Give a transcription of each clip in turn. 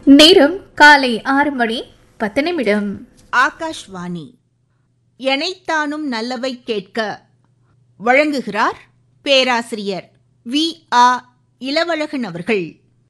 நேரம் காலை ஆறு மணி பத்து நிமிடம் ஆகாஷ்வாணி எனைத்தானும் நல்லவை கேட்க வழங்குகிறார் பேராசிரியர் வி ஆ இளவழகன் அவர்கள்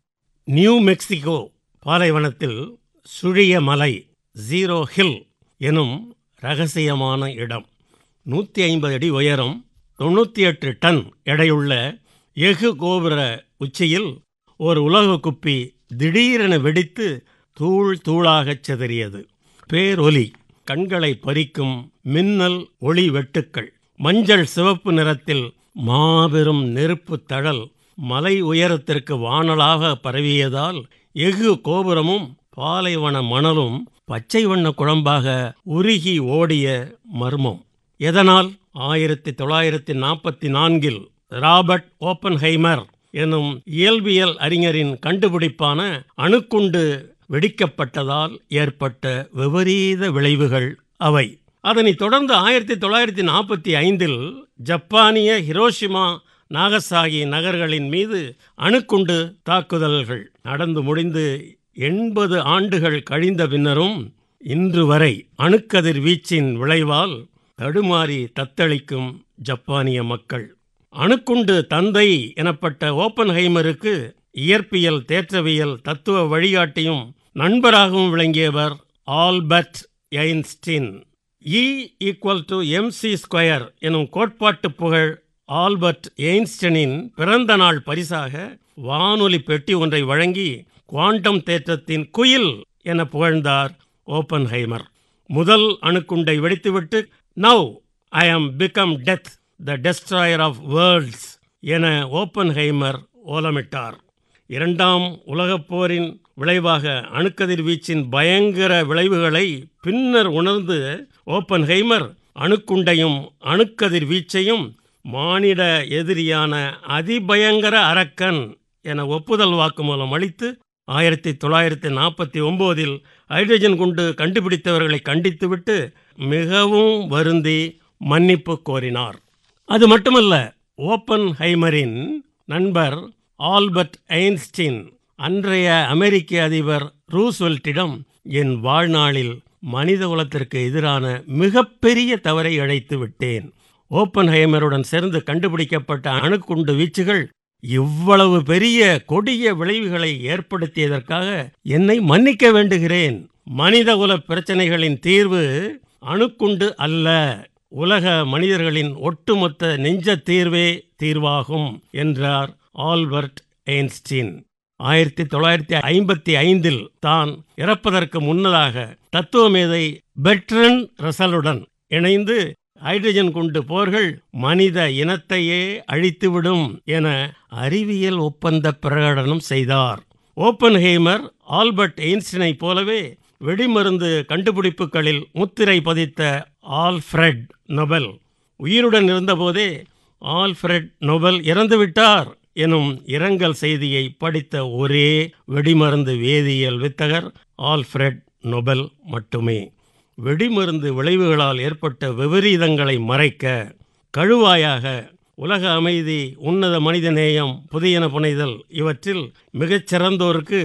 நியூ மெக்சிகோ பாலைவனத்தில் சுழிய மலை ஜீரோ ஹில் எனும் ரகசியமான இடம் நூற்றி ஐம்பது அடி உயரம் தொண்ணூற்றி எட்டு டன் எடையுள்ள எஃகு கோபுர உச்சியில் ஒரு உலக குப்பி திடீரென வெடித்து தூள் தூளாகச் சிதறியது பேரொலி கண்களை பறிக்கும் மின்னல் ஒளி வெட்டுக்கள் மஞ்சள் சிவப்பு நிறத்தில் மாபெரும் நெருப்புத் தழல் மலை உயரத்திற்கு வானலாக பரவியதால் எஃகு கோபுரமும் பாலைவன மணலும் பச்சை வண்ண குழம்பாக உருகி ஓடிய மர்மம் எதனால் ஆயிரத்தி தொள்ளாயிரத்தி நாற்பத்தி நான்கில் ராபர்ட் ஓப்பன்ஹைமர் எனும் இயல்பியல் அறிஞரின் கண்டுபிடிப்பான அணுக்குண்டு வெடிக்கப்பட்டதால் ஏற்பட்ட விபரீத விளைவுகள் அவை அதனைத் தொடர்ந்து ஆயிரத்தி தொள்ளாயிரத்தி நாற்பத்தி ஐந்தில் ஜப்பானிய ஹிரோஷிமா நாகசாகி நகர்களின் மீது அணுக்குண்டு தாக்குதல்கள் நடந்து முடிந்து எண்பது ஆண்டுகள் கழிந்த பின்னரும் இன்று வரை அணுக்கதிர் வீச்சின் விளைவால் தடுமாறி தத்தளிக்கும் ஜப்பானிய மக்கள் அணுக்குண்டு தந்தை எனப்பட்ட ஓப்பன்ஹைமருக்கு இயற்பியல் தேற்றவியல் தத்துவ வழிகாட்டியும் நண்பராகவும் விளங்கியவர் Albert Einstein E equal to MC square எனும் கோட்பாட்டு புகழ் ஆல்பர்ட் எயின்ஸ்டனின் பிறந்த நாள் பரிசாக வானொலி பெட்டி ஒன்றை வழங்கி குவாண்டம் தேற்றத்தின் குயில் என புகழ்ந்தார் ஓப்பன்ஹைமர் முதல் அணுக்குண்டை வெடித்துவிட்டு now I am become death the destroyer of worlds என ஓப்பன்ஹைமர் ஓலமிட்டார் இரண்டாம் உலகப் போரின் விளைவாக அணுக்கதிர் வீச்சின் பயங்கர விளைவுகளை பின்னர் உணர்ந்து ஓப்பன்ஹைமர் அணுக்குண்டையும் அணுக்கதிர் வீச்சையும் மானிட எதிரியான அதிபயங்கர அரக்கன் என ஒப்புதல் வாக்குமூலம் அளித்து ஆயிரத்தி தொள்ளாயிரத்தி நாற்பத்தி ஒம்போதில் ஹைட்ரஜன் குண்டு கண்டுபிடித்தவர்களை கண்டித்துவிட்டு மிகவும் வருந்தி மன்னிப்பு கோரினார் அது மட்டுமல்ல ஓப்பன் ஹைமரின் நண்பர் ஆல்பர்ட் ஐன்ஸ்டீன் அன்றைய அமெரிக்க அதிபர் ரூஸ்வெல்ட்டிடம் என் வாழ்நாளில் மனித குலத்திற்கு எதிரான மிகப்பெரிய தவறை இழைத்து விட்டேன் ஓப்பன் ஹைமருடன் சேர்ந்து கண்டுபிடிக்கப்பட்ட அணுக்குண்டு வீச்சுகள் இவ்வளவு பெரிய கொடிய விளைவுகளை ஏற்படுத்தியதற்காக என்னை மன்னிக்க வேண்டுகிறேன் மனிதகுல பிரச்சனைகளின் தீர்வு அணுக்குண்டு அல்ல உலக மனிதர்களின் ஒட்டுமொத்த நெஞ்ச தீர்வே தீர்வாகும் என்றார் ஆல்பர்ட் ஐன்ஸ்டீன் ஆயிரத்தி தொள்ளாயிரத்தி ஐம்பத்தி ஐந்தில் தான் இறப்பதற்கு முன்னதாக தத்துவமேதை பெட்ரன் ரசலுடன் இணைந்து ஹைட்ரஜன் குண்டு போர்கள் மனித இனத்தையே அழித்துவிடும் என அறிவியல் ஒப்பந்த பிரகடனம் செய்தார் ஓப்பன்ஹெய்மர் ஆல்பர்ட் எயின்ஸ்டினை போலவே வெடிமருந்து கண்டுபிடிப்புகளில் முத்திரை பதித்த ஆல்ஃபிரெட் நொபல் உயிருடன் இருந்தபோதே ஆல்ஃபிரெட் நொபல் இறந்துவிட்டார் எனும் இரங்கல் செய்தியை படித்த ஒரே வெடிமருந்து வேதியியல் வித்தகர் ஆல்ஃபிரெட் நொபல் மட்டுமே வெடிமருந்து விளைவுகளால் ஏற்பட்ட விபரீதங்களை மறைக்க கழுவாயாக உலக அமைதி உன்னத மனிதநேயம் புதியன புனைதல் இவற்றில் மிகச்சிறந்தோருக்கு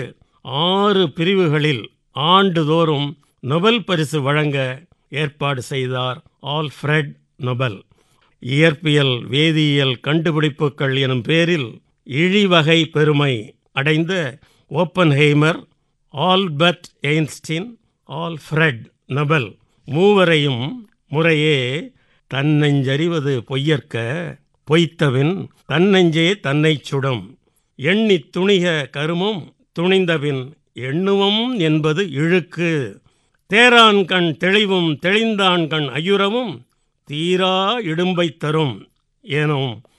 ஆறு பிரிவுகளில் ஆண்டுதோறும் நொபல் பரிசு வழங்க ஏற்பாடு செய்தார் ஆல்ஃபிரெட் நொபல் இயற்பியல் வேதியியல் கண்டுபிடிப்புகள் எனும் பேரில் இழிவகை பெருமை அடைந்த Oppenheimer Albert Einstein Alfred Nobel மூவரையும் முறையே தன்னெஞ்சறிவது பொய்யற்க பொய்த்தவின் தன்னெஞ்சே தன்னைச் சுடும் எண்ணித் துணிக கருமம் துணிந்தபின் எண்ணுவம் என்பது இழுக்கு தேரான் கண் தெளிவும் தெளிந்தான் கண் ஐயுறவும் தீரா இடும்பை தரும் எனும்